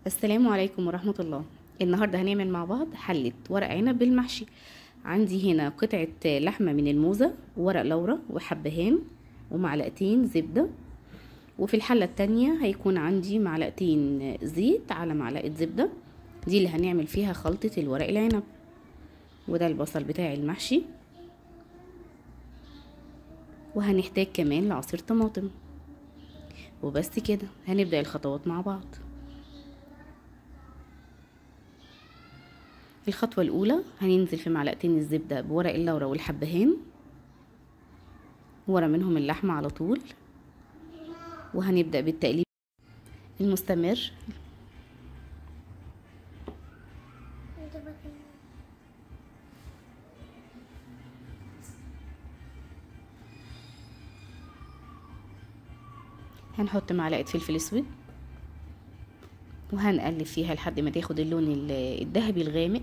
السلام عليكم ورحمة الله النهاردة هنعمل مع بعض حلة ورق عنب بالمحشي عندي هنا قطعة لحمة من الموزة وورق لورا وحبهان ومعلقتين زبدة وفي الحلة التانية هيكون عندي معلقتين زيت على معلقة زبدة دي اللي هنعمل فيها خلطة الورق العنب وده البصل بتاع المحشي وهنحتاج كمان لعصير طماطم وبس كده هنبدأ الخطوات مع بعض الخطوة الأولى هننزل في معلقتين الزبدة بورق اللورة والحبهان ورا منهم اللحمة على طول وهنبدأ بالتقليب المستمر هنحط معلقة فلفل اسود وهنقلب فيها لحد ما تاخد اللون الذهبي الغامق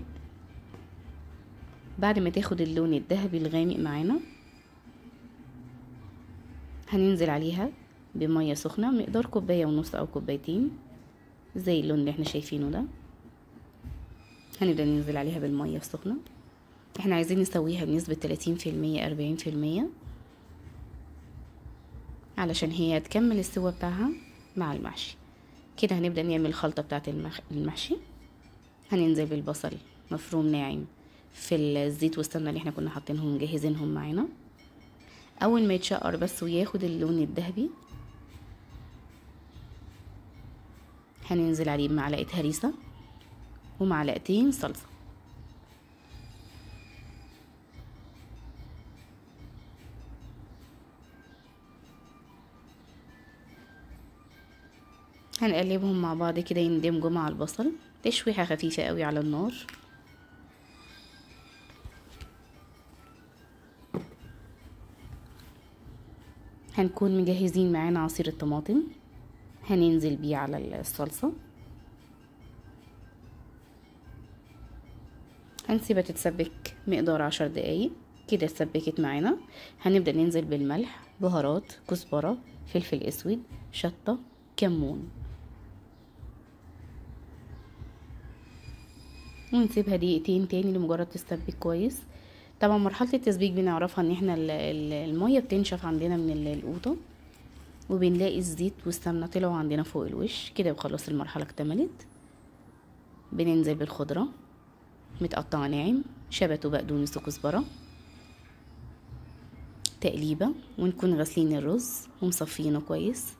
بعد ما تاخد اللون الذهبي الغامق معانا هننزل عليها بمية سخنة مقدار كوباية ونص او كوبايتين زي اللون اللي احنا شايفينه ده هنبدأ ننزل عليها بالمية السخنة احنا عايزين نسويها بنسبة تلاتين في المية اربعين في المية علشان هي تكمل السوا بتاعها مع المحشي كده هنبدأ نعمل الخلطة بتاعت المح... المحشي هننزل بالبصل مفروم ناعم في الزيت والسمنة اللي احنا كنا حاطينهم مجهزينهم معانا اول ما يتشقر بس وياخد اللون الذهبي هننزل عليه بمعلقة هريسة ومعلقتين صلصة هنقلبهم مع بعض كده يندمجوا مع البصل تشويحة خفيفة قوي على النار هنكون مجهزين معانا عصير الطماطم هننزل بيه على الصلصة هنسيبها تتسبك مقدار عشر دقايق كده اتسبكت معانا هنبدأ ننزل بالملح بهارات كزبرة فلفل اسود شطة كمون ونسيبها دقيقتين تاني لمجرد تستبك كويس طبعا مرحلة التسبيك بنعرفها ان احنا المية بتنشف عندنا من القوطة وبنلاقي الزيت والسمنة طلعوا عندنا فوق الوش كده وخلاص المرحلة اكتملت بننزل بالخضرة متقطعة ناعم شبت وبقدونس وكزبرة تقليبة ونكون غاسلين الرز ومصفينه كويس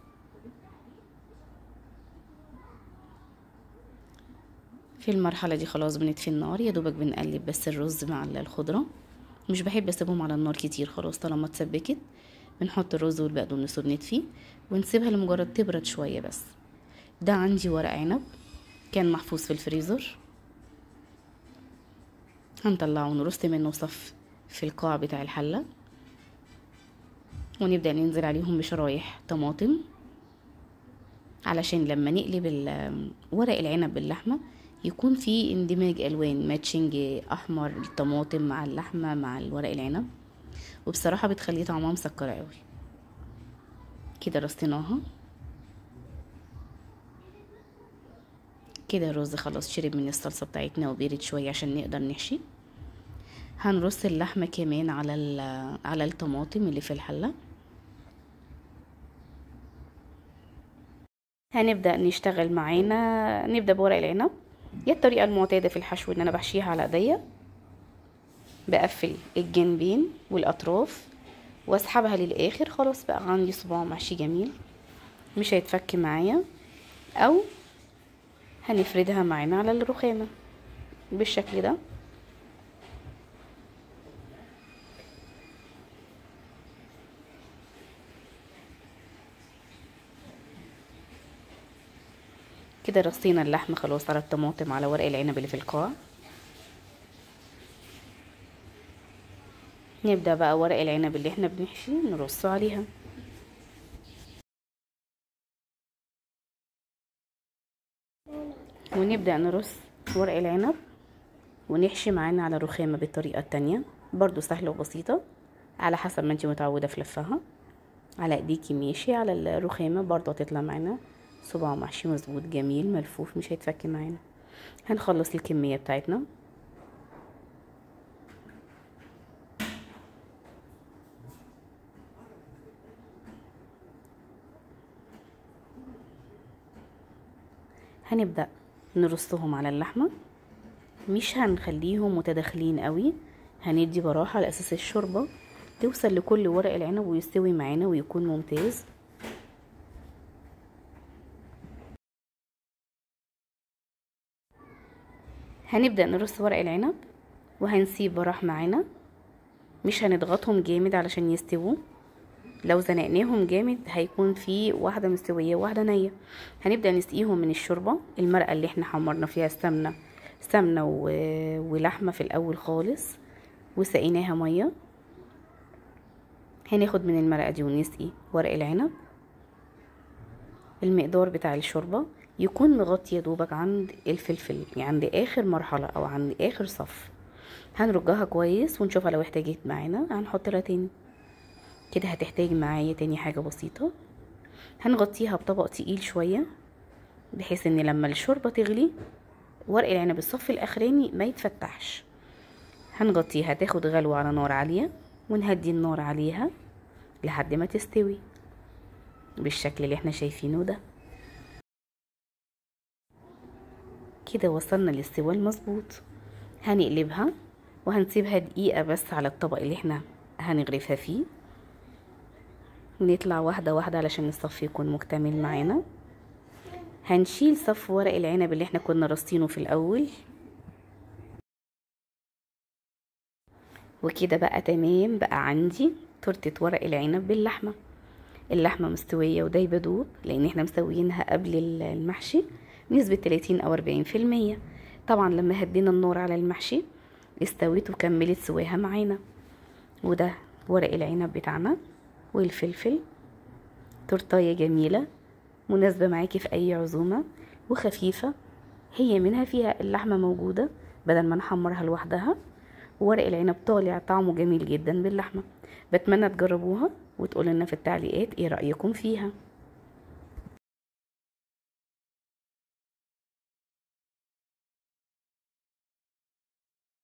في المرحلة دي خلاص بنطفي النار يا دوبك بنقلب بس الرز مع الخضرة مش بحب اسيبهم على النار كتير خلاص طالما اتسبكت بنحط الرز والبقدونس وبنطفي ونسيبها لمجرد تبرد شوية بس ده عندي ورق عنب كان محفوظ في الفريزر هنطلعه ونرص منه صف في القاع بتاع الحلة ونبدأ ننزل عليهم بشرايح طماطم علشان لما نقلب ورق العنب باللحمة يكون في اندماج الوان ماتشنج احمر الطماطم مع اللحمه مع الورق العنب وبصراحه بتخليه طعمها مسكر قوي كده رصيناها كده الرز خلاص شرب من الصلصه بتاعتنا وبيرد شويه عشان نقدر نحشي هنرص اللحمه كمان على على الطماطم اللي في الحله هنبدا نشتغل معانا نبدا بورق العنب هي الطريقة المعتادة في الحشو ان انا بحشيها على ايديا بقفل الجنبين والاطراف واسحبها للاخر خلاص بقى عندي صباع محشي جميل مش هيتفك معايا او هنفردها معانا على الرخامة بالشكل ده كده رصينا اللحمة خلاص على الطماطم على ورق العنب اللي في القاع نبدأ بقى ورق العنب اللي احنا بنحشي نرصه عليها ونبدأ نرص ورق العنب ونحشي معانا على الرخامة بالطريقة التانية برضو سهلة وبسيطة على حسب ما انت متعودة في لفها على ايديكي ماشي على الرخامة برضو هتطلع معانا صباع محشي مظبوط جميل ملفوف مش هيتفك معانا هنخلص الكمية بتاعتنا هنبدأ نرصهم على اللحمة مش هنخليهم متداخلين قوي هندي براحة على أساس الشوربة توصل لكل ورق العنب ويستوي معانا ويكون ممتاز هنبدأ نرص ورق العنب وهنسيب براح معانا مش هنضغطهم جامد علشان يستووا لو زنقناهم جامد هيكون في واحدة مستوية وواحدة نية هنبدأ نسقيهم من الشوربة المرقة اللي احنا حمرنا فيها السمنة سمنة و... ولحمة في الأول خالص وسقيناها مية هناخد من المرقة دي ونسقي ورق العنب المقدار بتاع الشوربة يكون مغطي يا دوبك عند الفلفل يعني عند آخر مرحلة أو عند آخر صف هنرجها كويس ونشوفها لو احتاجت معانا هنحط لها تاني كده هتحتاج معايا تاني حاجة بسيطة هنغطيها بطبق تقيل شوية بحيث ان لما الشوربة تغلي ورق العنب الصف الاخراني ما يتفتحش هنغطيها تاخد غلوة على نار عالية ونهدي النار عليها لحد ما تستوي بالشكل اللي احنا شايفينه ده كده وصلنا للسوا المظبوط هنقلبها وهنسيبها دقيقة بس على الطبق اللي احنا هنغرفها فيه ونطلع واحدة واحدة علشان الصف يكون مكتمل معانا هنشيل صف ورق العنب اللي احنا كنا رصينه في الأول وكده بقى تمام بقى عندي تورتة ورق العنب باللحمة اللحمة مستوية ودايبة دوب لأن احنا مسويينها قبل المحشي بنسبة 30 أو 40 في المية طبعا لما هدينا النار على المحشي استوت وكملت سواها معانا وده ورق العنب بتاعنا والفلفل تورتاية جميلة مناسبة معاكي في أي عزومة وخفيفة هي منها فيها اللحمة موجودة بدل ما نحمرها لوحدها وورق العنب طالع طعمه جميل جدا باللحمة بتمنى تجربوها وتقولوا لنا في التعليقات ايه رأيكم فيها